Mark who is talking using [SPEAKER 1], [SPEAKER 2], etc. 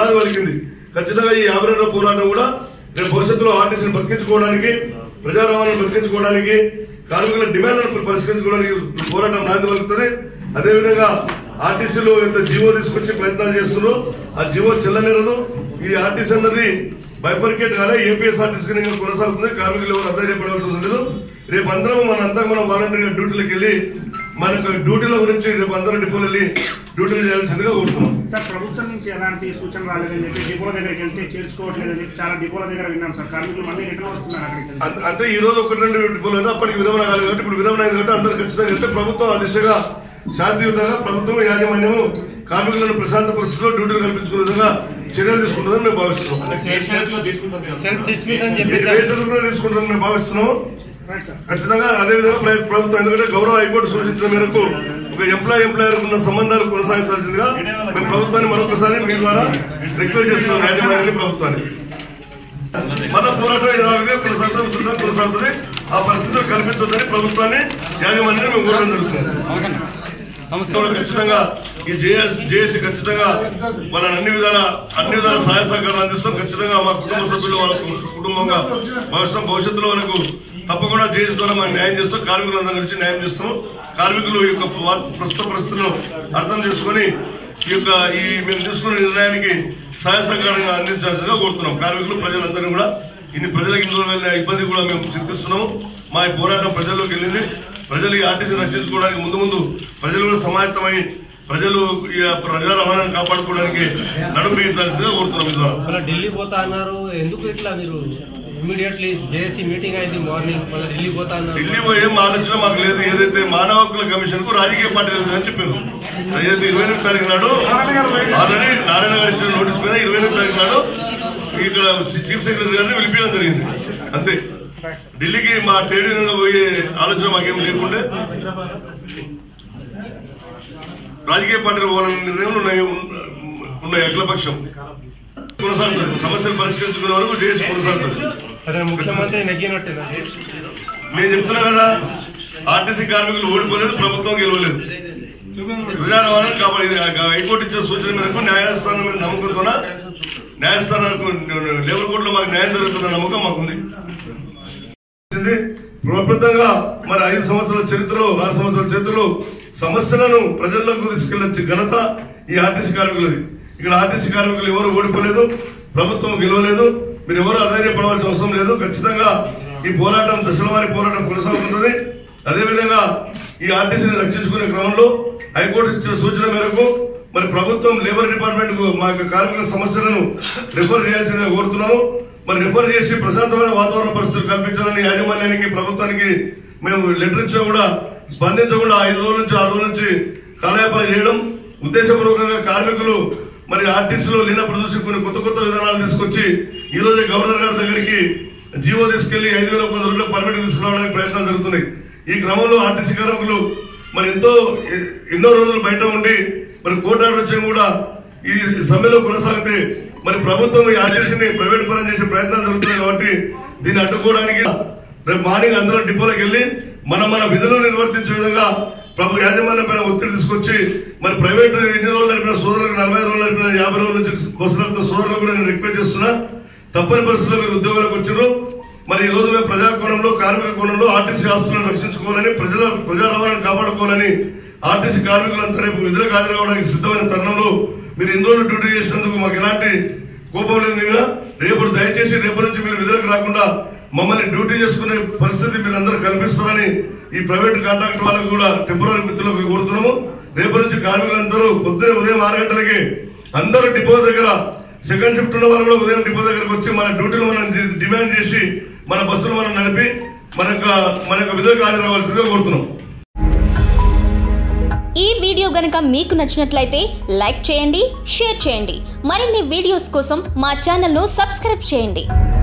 [SPEAKER 1] నాది వలికింది ఖచ్చితంగా ఈ యాభై రెండవ పోరాటం కూడా రేపు భవిష్యత్తులో ఆర్టీసీని బతికించుకోవడానికి ప్రజా రవాణాను బతికించుకోవడానికి కార్మికుల డిమాండ్లను పరిష్కరించుకోవడానికి ఈ పోరాటం నాంది వలుకుతుంది అదేవిధంగా ఆర్టీసీలో ఎంత జీవో తీసుకొచ్చి ప్రయత్నాలు చేస్తున్నారో ఆ జీవో చెల్లనేరదు ఈ ఆర్టీసీ అన్నది బైఫర్కేట్ కాలే ఏపీఎస్ ఆర్టీసీ కింద కొనసాగుతుంది కార్మికులు ఎవరు అధైర్యపడాల్సి అవసరం లేదు రేపు అందరం మన అంతా మనం వాలంటీర్గా డ్యూటీలకు వెళ్ళి మనకు డ్యూటీల గురించి రేపు అందరం డిపోలు వెళ్ళి డ్యూటీలు చేయాల్సిందిగా కోరుతున్నాం
[SPEAKER 2] సార్ ప్రభుత్వం నుంచి ఎలాంటి సూచన రాలేదని చెప్పి డిపోల దగ్గరికి వెళ్తే చేర్చుకోవట్లేదని చెప్పి చాలా డిపోల దగ్గర విన్నాం సార్ కార్మికులు మళ్ళీ రిటర్న్ వస్తున్నారు అక్కడికి
[SPEAKER 1] అంత- అంటే ఈ రోజు ఒకటి రెండు డిపోలు అయినా అప్పటికి విరమణ కాలేదు కాబట్టి ఇప్పుడు విరమణ అయింది కాబట్టి అందరు ఖచ్చితంగా వెళ్తే ప్రభుత్వం ఆ దిశగా శాంతియుతంగా ప్రభుత్వం యాజమాన్యము కార్మికులను ప్రశాంత పరిస్థితిలో డ్యూటీలు కల్పించుకునే విధంగా చర్యలు తీసుకుంటుందని మేము భావిస్తున్నాం
[SPEAKER 3] సెల్ఫ్ డిస్మిస్ అని
[SPEAKER 1] ఏ-
[SPEAKER 3] చెప్పి
[SPEAKER 1] ఏ చర్యలు తీసుకుంటామని మేము భావిస్తున్నాము
[SPEAKER 2] రైట్ సార్
[SPEAKER 1] ఖచ్చితంగా అదే విధంగా ప్ర- ప్రభుత్వం ఎందుకంటే గౌరవ హైకోర్టు సూచించిన మేరకు ఒక ఎంప్లాయ్ ఎంప్లాయర్ ఉన్న సంబంధాలు కొనసాగించాల్సిందిగా మేము ప్రభుత్వాన్ని మరొకసారి మీ ద్వారా రిక్వెస్ట్ చేస్తున్నాం యాజమాన్యాన్ని ప్రభుత్వాన్ని మన పోరాటం ఇలాగే కొనసాగుతుంది కొనసాగుతుంది ఆ పరిస్థితులు కల్పించొద్దని ప్రభుత్వాన్ని యాజమాన్యాన్ని మేము కోరడం జరుగుతుంది కూడా ఖచ్చితంగా ఈ జేఎస్ జేఏసీ ఖచ్చితంగా మన అన్ని విధాల అన్ని విధాల సహాయ సహకారాలు అందిస్తాం ఖచ్చితంగా మా కుటుంబ సభ్యులు వాళ్ళ కుటుంబంగా భవిష్యత్ భవిష్యత్తులో మనకు తప్పకుండా జేఏసీ ద్వారా మనం న్యాయం చేస్తాం కార్మికులందరి గురించి న్యాయం చేస్తాం కార్మికులు ఈ యొక్క వా- ప్రస్తుత పరిస్థితులను అర్థం చేసుకొని ఈ యొక్క ఈ మేము తీసుకున్న నిర్ణయానికి సహాయ సహకారంగా అందించాల్సిందిగా కోరుతున్నాం కార్మికులు ప్రజలందరినీ కూడా ఇన్ని ప్రజలకు ఇన్ని రోజులు వెళ్ళిన ఇబ్బంది కూడా మేము చింతిస్తున్నాము మా ఈ పోరాటం ప్రజల్లోకి వెళ్ళింది ప్రజలు ఈ ఆర్టీసీ రక్షించుకోవడానికి ముందు ముందు ప్రజలు కూడా సమాయత్తమై ప్రజలు ఈ ప్రజా రవాణాను కాపాడుకోవడానికి నడుపుయించాల్సిందిగా కోరుతున్నాం ఈ ద్వారా
[SPEAKER 3] మళ్ళీ ఢిల్లీ పోతా అన్నారు ఎందుకు ఇట్లా మీరు ఇమీడియట్లీ జేఏసీ మీటింగ్ అయింది మార్నింగ్ మళ్ళీ ఢిల్లీ పోతా అన్నారు
[SPEAKER 1] ఢిల్లీ పోయి ఏం ఆలోచన మాకు లేదు ఏదైతే మానవ హక్కుల కమిషన్ కు రాజకీయ పార్టీలు ఉందని చెప్పారు అదైతే ఇరవై ఎనిమిది తారీఖు నాడు ఆల్రెడీ నారాయణ గారు ఇచ్చిన నోటీస్ పైన ఇరవై ఎనిమిది తారీఖు నాడు ఇక్కడ చీఫ్ సెక్రటరీ గారిని పిలిపించడం జరిగింది అంతే ఢిల్లీకి మా ట్రేడ్ యూనియన్ పోయే ఆలోచన మాకేం లేకుండే రాజకీయ పార్టీలు పోవాలనే నిర్ణయాలు ఉన్నాయి ఉన్నాయి అఖిలపక్షం కొనసాగుతుంది సమస్యలు పరిష్కరించుకునే వరకు చేసి కొనసాగుతుంది
[SPEAKER 3] అదే ముఖ్యమంత్రి నెగ్గినట్టేనా
[SPEAKER 1] నేను చెప్తున్నా కదా ఆర్టీసీ కార్మికులు ఓడిపోలేదు ప్రభుత్వం గెలవలేదు ప్రజా రవాణా కాబట్టి ఇది హైకోర్టు ఇచ్చిన సూచన మేరకు న్యాయస్థానం మీద నమ్మకంతోన న్యాయస్థానాలకు లేబర్ కోర్టులో మాకు న్యాయం జరుగుతున్న నమ్మకం మాకుంది ఇది ప్రబుద్ధంగా మరి ఐదు సంవత్సరాల చరిత్రలో ఆరు సంవత్సరాల చరిత్రలో సమస్యలను ప్రజల్లోకి తీసుకెళ్లొచ్చే ఘనత ఈ ఆర్టీసీ కార్మికులది ఇక్కడ ఆర్టీసీ కార్మికులు ఎవరు ఓడిపోలేదు ప్రభుత్వం గెలవలేదు మీరు ఎవరు అధైర్యపడవలసిన అవసరం లేదు ఖచ్చితంగా ఈ పోరాటం దశల వారి పోరాటం కొనసాగుతున్నది అదేవిధంగా ఈ ఆర్టీసీని రక్షించుకునే క్రమంలో హైకోర్టు ఇచ్చిన సూచన మేరకు మరి ప్రభుత్వం లేబర్ డిపార్ట్మెంట్ కు మా యొక్క కార్మికుల సమస్యలను రిఫర్ చేయాల్సిందిగా కోరుతున్నాము మరి రిఫర్ చేసి ప్రశాంతమైన వాతావరణ పరిస్థితులు కల్పించాలని యాజమాన్యానికి ప్రభుత్వానికి మేము లెటర్ ఇచ్చినా కూడా స్పందించకుండా ఐదు రోజుల నుంచి ఆరు రోజుల నుంచి కాలయాపన చేయడం ఉద్దేశపూర్వకంగా కార్మికులు మరి ఆర్టీసీలో లేనప్పుడు చూసి కొన్ని కొత్త కొత్త విధానాలు తీసుకొచ్చి ఈ రోజే గవర్నర్ గారి దగ్గరికి జీవో తీసుకెళ్లి ఐదు వేల వంద రూపాయల పర్మిట్ తీసుకురావడానికి ప్రయత్నం జరుగుతున్నాయి ఈ క్రమంలో ఆర్టీసీ కార్మికులు మరి ఎంతో ఎ- ఎన్నో రోజులు బయట ఉండి మరి కోర్టు ఆర్డర్ వచ్చినా కూడా ఈ సమ్మెలో కొనసాగితే మరి ప్రభుత్వం ఈ ఆర్టీసీని ప్రైవేట్ పరం చేసే ప్రయత్నాలు జరుగుతున్నాయి కాబట్టి దీన్ని అడ్డుకోవడానికి రేపు మార్నింగ్ అందరం డిపోలకు వెళ్ళి మనం మన విధులను నిర్వర్తించే విధంగా ప్రభు యాజమాన్యం పైన ఒత్తిడి తీసుకొచ్చి మరి ప్రైవేట్ ఎన్ని రోజులు నడిపిన సోదరులకు నలభై రోజులు నడిపిన యాభై రోజుల నుంచి బస్సు నడిపిన సోదరులకు కూడా నేను రిక్వెస్ట్ చేస్తున్నా తప్పని పరిస్థితుల్లో మీరు ఉద్యోగాలకు వచ్చారు మరి ఈ రోజు మేము ప్రజా కోణంలో కార్మిక కోణంలో ఆర్టీసీ ఆస్తులను రక్షించుకోవాలని ప్రజల ప్రజా రవాణాను కాపాడుకోవాలని ఆర్టీసీ కార్మికులంతా రేపు విధులకు హాజరవడానికి సిద్ధమైన తరుణంలో మీరు ఎన్ని రోజులు డ్యూటీ చేసినందుకు మాకు ఎలాంటి కోపం లేదు మీద రేపు దయచేసి రేపు నుంచి మీరు విధులకు రాకుండా మమ్మల్ని డ్యూటీ చేసుకునే పరిస్థితి మీరు అందరూ కల్పిస్తారని ఈ ప్రైవేట్ కాంట్రాక్ట్ వాళ్ళకు కూడా టెంపరీ మిత్రులకు కోరుతున్నాము రేపు నుంచి కార్మికులందరూ పొద్దున ఉదయం ఆరు గంటలకి అందరూ డిపో దగ్గర సెకండ్ షిఫ్ట్ ఉన్న వాళ్ళు కూడా ఉదయం డిపో దగ్గరకు వచ్చి మన డ్యూటీలు మనం డి- డిమాండ్ చేసి మన బస్సులు మనం నడిపి మన యొక్క మన యొక్క విధులకు హాజరవ్వాల్సిందిగా కోరుతున్నాం
[SPEAKER 4] ఈ వీడియో గనుక మీకు నచ్చినట్లయితే లైక్ చేయండి షేర్ చేయండి మరిన్ని వీడియోస్ కోసం మా ఛానల్ను సబ్స్క్రైబ్ చేయండి